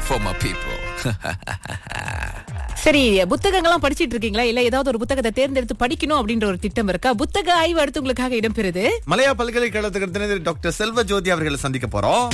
for my people. சரி புத்தகங்கள்லாம் படிச்சிட்டு இருக்கீங்களா இல்ல ஏதாவது ஒரு புத்தகத்தை தேர்ந்தெடுத்து படிக்கணும் அப்படின்ற ஒரு திட்டம் இருக்கா புத்தக ஆய்வு அடுத்து உங்களுக்காக இடம்பெறுது மலையா பல்கலைக்கழகத்துக்கு டாக்டர் செல்வ ஜோதி அவர்களை சந்திக்க போறோம்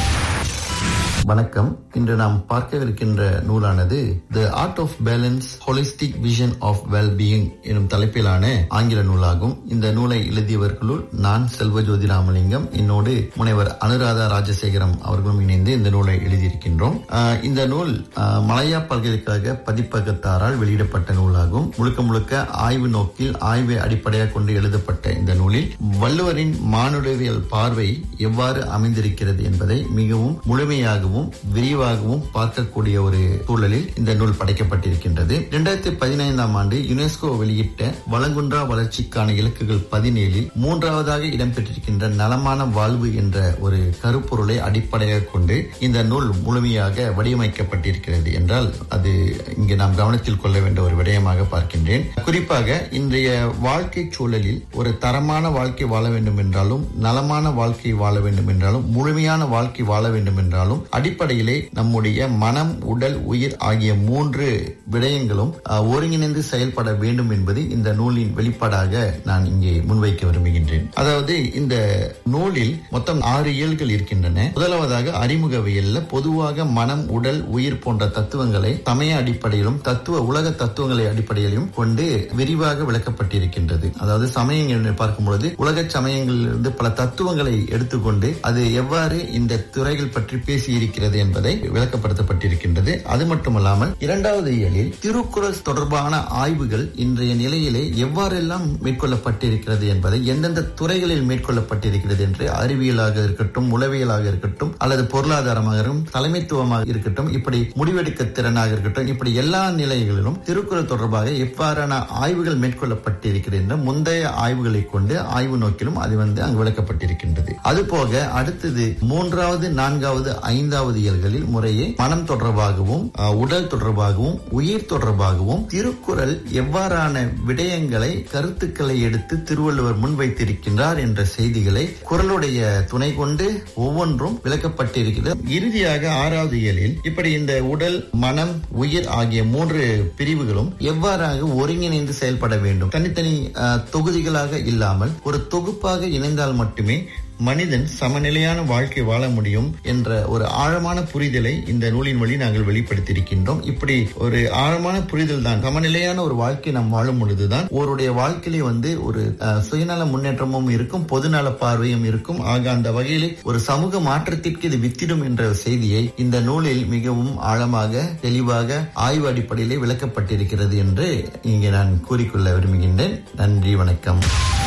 வணக்கம் இன்று நாம் பார்க்கவிருக்கின்ற நூலானது the art of balance holistic vision of wellbeing எனும் தலைப்பிலான ஆங்கில நூலாகும் இந்த நூலை எழுதியவர்களுள் நான் செல்வஜோதி ராமலிங்கம் என்னோடு முனைவர் அனுராதா ராஜசேகரம் அவர்களும் இணைந்து இந்த நூலை எழுதியிருக்கின்றோம் ஆஹ் இந்த நூல் ஆஹ் மலையா பல்கலைக்கழக பதிப்பகத்தாரால் வெளியிடப்பட்ட நூலாகும் முழுக்க முழுக்க ஆய்வு நோக்கில் ஆய்வை அடிப்படையாக கொண்டு எழுதப்பட்ட இந்த நூலில் வள்ளுவரின் மானுடவியல் பார்வை எவ்வாறு அமைந்திருக்கிறது என்பதை மிகவும் முழுமையாகவும் விரிவாகவும் பார்க்கக்கூடிய ஒரு சூழலில் இந்த நூல் படைக்கப்பட்டிருக்கின்றது இரண்டாயிரத்தி பதினைந்தாம் ஆண்டு யுனெஸ்கோ வெளியிட்ட வளங்குன்றா வளர்ச்சிக்கான இலக்குகள் பதினேழில் மூன்றாவதாக இடம்பெற்றிருக்கின்ற நலமான வாழ்வு என்ற ஒரு கருப்பொருளை அடிப்படையாக கொண்டு இந்த நூல் முழுமையாக வடிவமைக்கப்பட்டிருக்கிறது என்றால் அது இங்கே நாம் கவனத்தில் கொள்ள வேண்டிய ஒரு விடயமாக பார்க்கின்றேன் குறிப்பாக இன்றைய வாழ்க்கை சூழலில் ஒரு தரமான வாழ்க்கை வாழ வேண்டும் என்றாலும் நலமான வாழ்க்கை வாழ வேண்டும் என்றாலும் முழுமையான வாழ்க்கை வாழ வேண்டும் என்றாலும் அடிப்படையிலே நம்முடைய மனம் உடல் உயிர் ஆகிய மூன்று விடயங்களும் அஹ், ஒருங்கிணைந்து செயல்பட வேண்டும் என்பது இந்த நூலின் வெளிப்பாடாக நான் இங்கே முன்வைக்க விரும்புகின்றேன் அதாவது இந்த நூலில் மொத்தம் ஆறு இயல்கள் இருக்கின்றன முதலாவதாக அறிமுகவியல்ல பொதுவாக மனம் உடல் உயிர் போன்ற தத்துவங்களை சமய அடிப்படையிலும் தத்துவ உலக தத்துவங்களை அடிப்படையிலும் கொண்டு விரிவாக விளக்கப்பட்டிருக்கின்றது அதாவது சமயங்கள் பார்க்கும் பொழுது உலக சமயங்களிலிருந்து பல தத்துவங்களை எடுத்துக்கொண்டு அது எவ்வாறு இந்த துறைகள் பற்றி பேசியிருக்கிறது என்பதை விளக்கப்படுத்தப்பட்டிருக்கின்றது அது மட்டுமல்லாமல் இரண்டாவது இயலில் திருக்குறள் தொடர்பான ஆய்வுகள் இன்றைய நிலையிலே எவ்வாறெல்லாம் மேற்கொள்ளப்பட்டிருக்கிறது என்பதை எந்தெந்த துறைகளில் மேற்கொள்ளப்பட்டிருக்கிறது என்று அறிவியலாக இருக்கட்டும் உளவியலாக இருக்கட்டும் அல்லது பொருளாதாரமாக இருக்கட்டும் தலைமைத்துவமாக இருக்கட்டும் இப்படி முடிவெடுக்க திறனாக இருக்கட்டும் இப்படி எல்லா நிலைகளிலும் திருக்குறள் தொடர்பாக எவ்வாறான ஆய்வுகள் மேற்கொள்ளப்பட்டிருக்கிறது என்ற முந்தைய ஆய்வுகளை கொண்டு ஆய்வு நோக்கிலும் அது வந்து அங்கு விளக்கப்பட்டிருக்கின்றது அதுபோக அடுத்தது மூன்றாவது நான்காவது ஐந்தாவது இயல்களில் முறையே மனம் தொடர்பாகவும் அஹ், உடல் தொடர்பாகவும் உயிர் தொடர்பாகவும் திருக்குறள் எவ்வாறான விடயங்களை கருத்துக்களை எடுத்து திருவள்ளுவர் முன்வைத்திருக்கின்றார் என்ற செய்திகளை குரலுடைய துணை கொண்டு ஒவ்வொன்றும் விளக்கப்பட்டிருக்கிறது இறுதியாக ஆறாவது இயலில் இப்படி இந்த உடல் மனம் உயிர் ஆகிய மூன்று பிரிவுகளும் எவ்வாறாக ஒருங்கிணைந்து செயல்பட வேண்டும் தனித்தனி அஹ், தொகுதிகளாக இல்லாமல் ஒரு தொகுப்பாக இணைந்தால் மட்டுமே மனிதன் சமநிலையான வாழ்க்கை வாழ முடியும் என்ற ஒரு ஆழமான புரிதலை இந்த நூலின் வழி நாங்கள் வெளிப்படுத்தியிருக்கின்றோம் இப்படி ஒரு ஆழமான புரிதல் தான் சமநிலையான ஒரு வாழ்க்கை நாம் வாழும் பொழுதுதான் ஒருடைய வாழ்க்கையிலே வந்து ஒரு அஹ், சுயநல முன்னேற்றமும் இருக்கும் பொதுநல பார்வையும் இருக்கும் ஆக அந்த வகையிலே ஒரு சமூக மாற்றத்திற்கு இது வித்திடும் என்ற செய்தியை இந்த நூலில் மிகவும் ஆழமாக தெளிவாக ஆய்வு அடிப்படையிலே விளக்கப்பட்டிருக்கிறது என்று இங்கே நான் கூறிக்கொள்ள விரும்புகின்றேன் நன்றி வணக்கம்